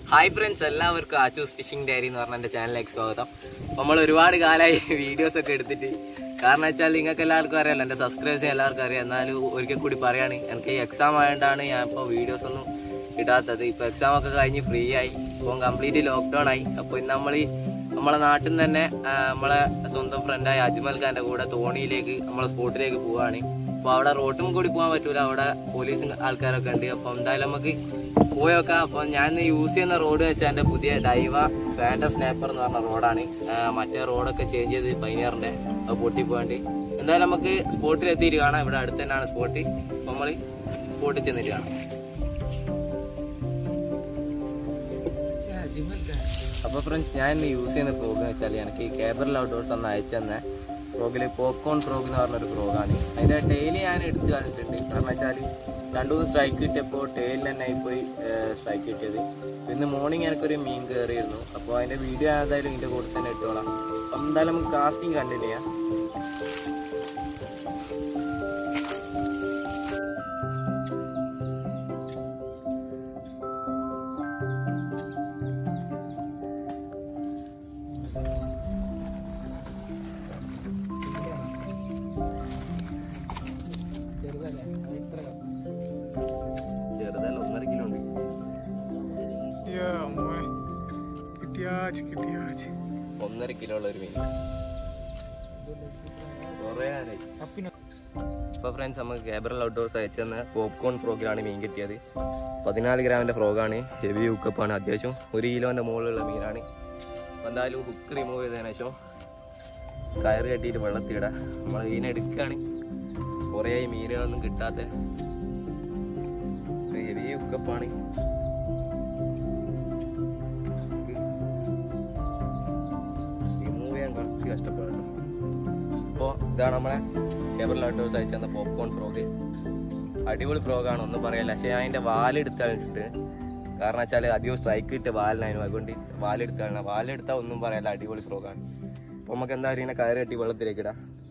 hi friends എല്ലാവർക്കും ആച്ചൂസ് phishing diary എന്ന് പറഞ്ഞ എൻ്റെ ചാനലിലേക്ക് സ്വാഗതം നമ്മൾ ഒരുപാട് കാലമായി വീഡിയോസ് ഒക്കെ എടുത്തിട്ട് കാരണം വെച്ചാൽ നിങ്ങൾക്ക് എല്ലാവർക്കും അറിയാലോ എൻ്റെ സബ്സ്ക്രൈബേഴ്സിന് എല്ലാവർക്കും അറിയാം എന്നാലും ഒരിക്കൽ കൂടി പറയാണ് എനിക്ക് ഈ എക്സാം ആയതുകൊണ്ടാണ് ഞാൻ ഇപ്പോൾ വീഡിയോസ് ഒന്നും ഇടാത്തത് ഇപ്പോൾ എക്സാം ഒക്കെ കഴിഞ്ഞ് ഫ്രീ ആയി ഇപ്പം കംപ്ലീറ്റ് ലോക്ക്ഡൗൺ ആയി അപ്പോൾ ഇന്ന് നമ്മൾ നമ്മളെ നാട്ടിൽ നിന്ന് തന്നെ ആ, നമ്മളെ സ്വന്തം ഫ്രണ്ടായ അജ്മൽ ഖാൻ്റെ കൂടെ തോണിയിലേക്ക് നമ്മളെ സ്പോട്ടിലേക്ക് പോവുകയാണ് അപ്പോൾ അവിടെ റോട്ടും കൂടി പോകാൻ പറ്റൂല അവിടെ പോലീസും ആൾക്കാരൊക്കെ ഉണ്ട് അപ്പോൾ എന്തായാലും നമുക്ക് പോയൊക്കെ അപ്പോൾ ഞാൻ ഇന്ന് യൂസ് ചെയ്യുന്ന റോഡ് വെച്ചാൽ എൻ്റെ പുതിയ ഡൈവ ഫാൻഡ സ്നാപ്പർ എന്ന് പറഞ്ഞ റോഡാണ് ആ, മറ്റേ റോഡൊക്കെ ചേഞ്ച് ചെയ്ത് പൈനിയറിൻ്റെ അത് പൊട്ടി പോകാണ്ട് എന്തായാലും നമുക്ക് സ്പോട്ടിൽ എത്തിയിട്ട് കാണാം ഇവിടെ അടുത്ത് തന്നെയാണ് സ്പോട്ട് അപ്പോൾ നമ്മൾ സ്പോട്ടിൽ ചെന്നിട്ട് കാണാം അപ്പോൾ ഫ്രണ്ട്സ് ഞാൻ ഇന്ന് യൂസ് ചെയ്യുന്ന ഫ്രോഗ് എന്ന് വെച്ചാൽ എനിക്ക് കേബറൽ ഔട്ട്ഡോർസ് ഒന്ന് അയച്ചു തന്നെ ഫ്രോഗിൽ പോപ്കോൺ ഫ്രോഗ് എന്ന് പറഞ്ഞൊരു ഫ്രോഗാണ് അതിൻ്റെ ടെയിൽ ഞാൻ എടുത്ത് കാണിച്ചിട്ടുണ്ട് കാരണം വെച്ചാൽ രണ്ടു മൂന്ന് സ്ട്രൈക്ക് കിട്ടിയപ്പോൾ ടെയിലിൽ തന്നെ ആയിപ്പോയി സ്ട്രൈക്ക് കിട്ടിയത് ഇന്ന് മോർണിംഗ് എനിക്കൊരു മീൻ കയറിയിരുന്നു അപ്പോൾ അതിൻ്റെ വീഡിയോ ഞാൻ എന്തായാലും ഇതിൻ്റെ കൂടെ തന്നെ ഇട്ടോളാം അപ്പം എന്തായാലും നമുക്ക് കാസ്റ്റിംഗ് കണ്ടിന്യൂ ചെയ്യാം ചെറുതല്ല ഒന്നര കിലോ ഉണ്ട് കിട്ടിയാച്ച് കിട്ടിയാച്ച് ഒന്നര കിലോ ഉള്ള ഒരു മീൻ കുറേ നേരമായി ഇപ്പോൾ ഫ്രണ്ട്സ് നമുക്ക് കേബറൽ ഔട്ട്ഡോർസ് അയച്ചു തന്ന പോപ്കോൺ ഫ്രോഗിലാണ് മീൻ കിട്ടിയത് പതിനാല് ഗ്രാമിൻ്റെ ഫ്രോഗാണ് ഹെവി ഹുക്കപ്പാണ് അത്യാവശ്യം ഒരു കിലോൻ്റെ മുകളിലുള്ള മീനാണ് അപ്പോൾ എന്തായാലും ഹുക്ക് റിമൂവ് ചെയ്തതിനു ശേഷം കയറ് കെട്ടിയിട്ട് വെള്ളത്തിലിടാം നമ്മൾ മീൻ എടുക്കുകയാണ് കുറേ മീനുകളൊന്നും കിട്ടാത്ത ഹെവി ഹുക്കപ്പാണ് റിമൂവ് ചെയ്യാൻ കുറച്ച് കഷ്ടപ്പെടണം അപ്പോൾ ഇതാണ് നമ്മളെ കേബിൾ ഓട്ടോസ് അയച്ചു തന്ന പോപ്കോൺ ഫ്രോഗ് അടിപൊളി ഫ്രോഗാണ് ഒന്നും പറയല്ല പക്ഷേ ഞാൻ അതിൻ്റെ വാലെടുത്ത് കളഞ്ഞിട്ട് കാരണം വെച്ചാൽ അധികം സ്ട്രൈക്ക് ഇട്ട് വാലിനായിരുന്നു അതുകൊണ്ട് വാലെടുത്ത് കളയണം വാലെടുത്താൽ ഒന്നും പറയല്ല അടിപൊളി ഫ്രോഗാണ് അപ്പോൾ നമുക്ക് എന്താ പറയുക കയറി കെട്ടി വെള്ളത്തിലേക്ക് ഇടാം